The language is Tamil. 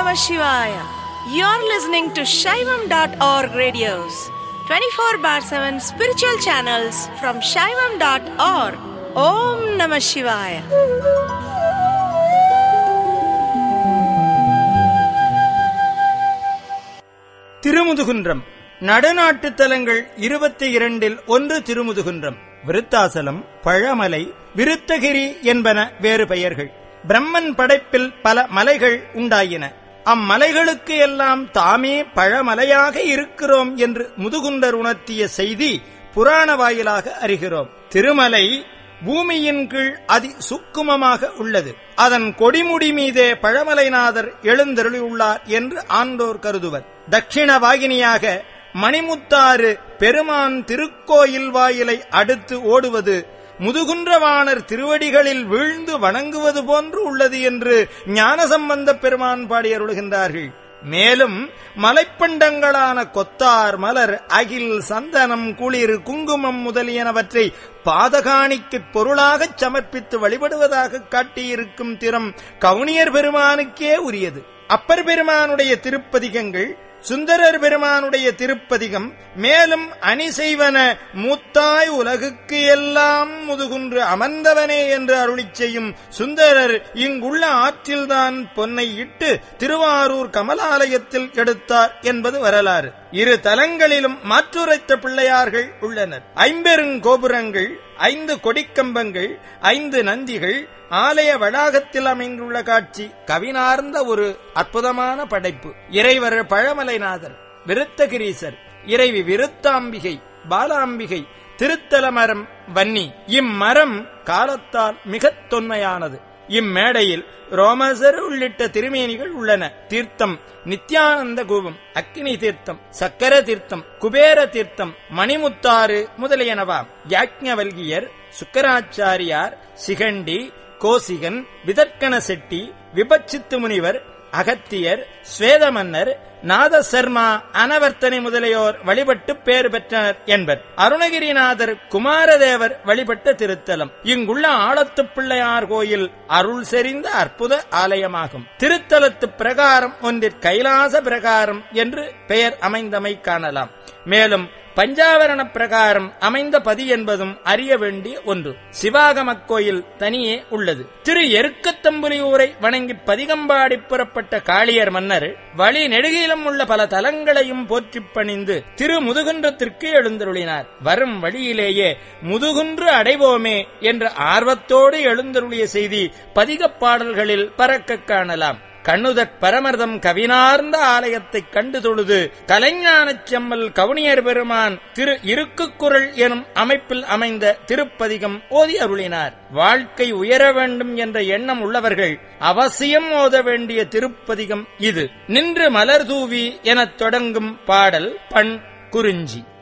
Namah Shivaya. You're listening to Shaivam.org radios, 24 bar 7 spiritual channels from Shaivam.org. Om Namah Shivaya. Thirumudukundram நடுநாட்டு தலங்கள் இருபத்தி இரண்டில் ஒன்று திருமுதுகுன்றம் விருத்தாசலம் பழமலை விருத்தகிரி என்பன வேறு பெயர்கள் பிரம்மன் படைப்பில் பல மலைகள் உண்டாயின அம்மலைகளுக்கு எல்லாம் தாமே பழமலையாக இருக்கிறோம் என்று முதுகுண்டர் உணர்த்திய செய்தி புராண வாயிலாக அறிகிறோம் திருமலை பூமியின் கீழ் அதி சுக்குமமாக உள்ளது அதன் கொடிமுடி மீதே பழமலைநாதர் எழுந்தருளியுள்ளார் என்று ஆண்டோர் கருதுவர் தட்சிண வாகினியாக மணிமுத்தாறு பெருமான் திருக்கோயில் வாயிலை அடுத்து ஓடுவது முதுகுன்றவாணர் திருவடிகளில் வீழ்ந்து வணங்குவது போன்று உள்ளது என்று ஞானசம்பந்த பெருமான் பாடியருளுகின்றார்கள் மேலும் மலைப்பண்டங்களான கொத்தார் மலர் அகில் சந்தனம் குளிர் குங்குமம் முதலியனவற்றை பாதகாணிக்கு பொருளாகச் சமர்ப்பித்து வழிபடுவதாக காட்டியிருக்கும் திறம் கவுனியர் பெருமானுக்கே உரியது அப்பர் பெருமானுடைய திருப்பதிகங்கள் சுந்தரர் பெருமானுடைய திருப்பதிகம் மேலும் அணி செய்வன மூத்தாய் உலகுக்கு எல்லாம் முதுகுன்று அமர்ந்தவனே என்று அருளிச் செய்யும் சுந்தரர் இங்குள்ள ஆற்றில்தான் பொன்னை இட்டு திருவாரூர் கமலாலயத்தில் எடுத்தார் என்பது வரலாறு இரு தலங்களிலும் மாற்றுரைத்த பிள்ளையார்கள் உள்ளனர் ஐம்பெருங்கோபுரங்கள் ஐந்து கொடிக்கம்பங்கள் ஐந்து நந்திகள் ஆலய வளாகத்தில் அமைந்துள்ள காட்சி கவினார்ந்த ஒரு அற்புதமான படைப்பு இறைவர் பழமலைநாதர் விருத்தகிரீசர் இறைவி விருத்தாம்பிகை பாலாம்பிகை திருத்தலமரம் வன்னி இம்மரம் காலத்தால் மிகத் தொன்மையானது இம்மேடையில் ரோமசர் உள்ளிட்ட திருமேனிகள் உள்ளன தீர்த்தம் நித்யானந்த கூபம் அக்னி தீர்த்தம் சக்கர தீர்த்தம் குபேர தீர்த்தம் மணிமுத்தாறு முதலியனவாம் யாக்ஞவல்கியர் சுக்கராச்சாரியார் சிகண்டி கோசிகன் விதர்க்கண செட்டி விபச்சித்து முனிவர் அகத்தியர் ஸ்வேதமன்னர் நாதசர்மா அனவர்த்தனை முதலியோர் வழிபட்டு பேர் பெற்றனர் என்பர் அருணகிரிநாதர் குமாரதேவர் வழிபட்ட திருத்தலம் இங்குள்ள ஆழத்து பிள்ளையார் கோயில் அருள் செறிந்த அற்புத ஆலயமாகும் திருத்தலத்து பிரகாரம் ஒன்றிற் கைலாச பிரகாரம் என்று பெயர் அமைந்தமை காணலாம் மேலும் பஞ்சாவரண பிரகாரம் அமைந்த பதி என்பதும் அறிய வேண்டிய ஒன்று சிவாகமக் கோயில் தனியே உள்ளது திரு எருக்கத்தம்புலியூரை வணங்கி பதிகம்பாடி புறப்பட்ட காளியர் மன்னர் வழி நெடுகிலும் உள்ள பல தலங்களையும் போற்றிப் பணிந்து திரு முதுகுன்றத்திற்கு எழுந்தருளினார் வரும் வழியிலேயே முதுகுன்று அடைவோமே என்ற ஆர்வத்தோடு எழுந்தருளிய செய்தி பதிகப் பாடல்களில் பறக்க காணலாம் கண்ணுதற் பரமர்தம் கவினார்ந்த ஆலயத்தைக் கண்டு தொழுது கலைஞானச் செம்மல் கவுனியர் பெருமான் திரு இருக்குக்குரல் எனும் அமைப்பில் அமைந்த திருப்பதிகம் ஓதி அருளினார் வாழ்க்கை உயர வேண்டும் என்ற எண்ணம் உள்ளவர்கள் அவசியம் ஓத வேண்டிய திருப்பதிகம் இது நின்று மலர் தூவி எனத் தொடங்கும் பாடல் பண் குறிஞ்சி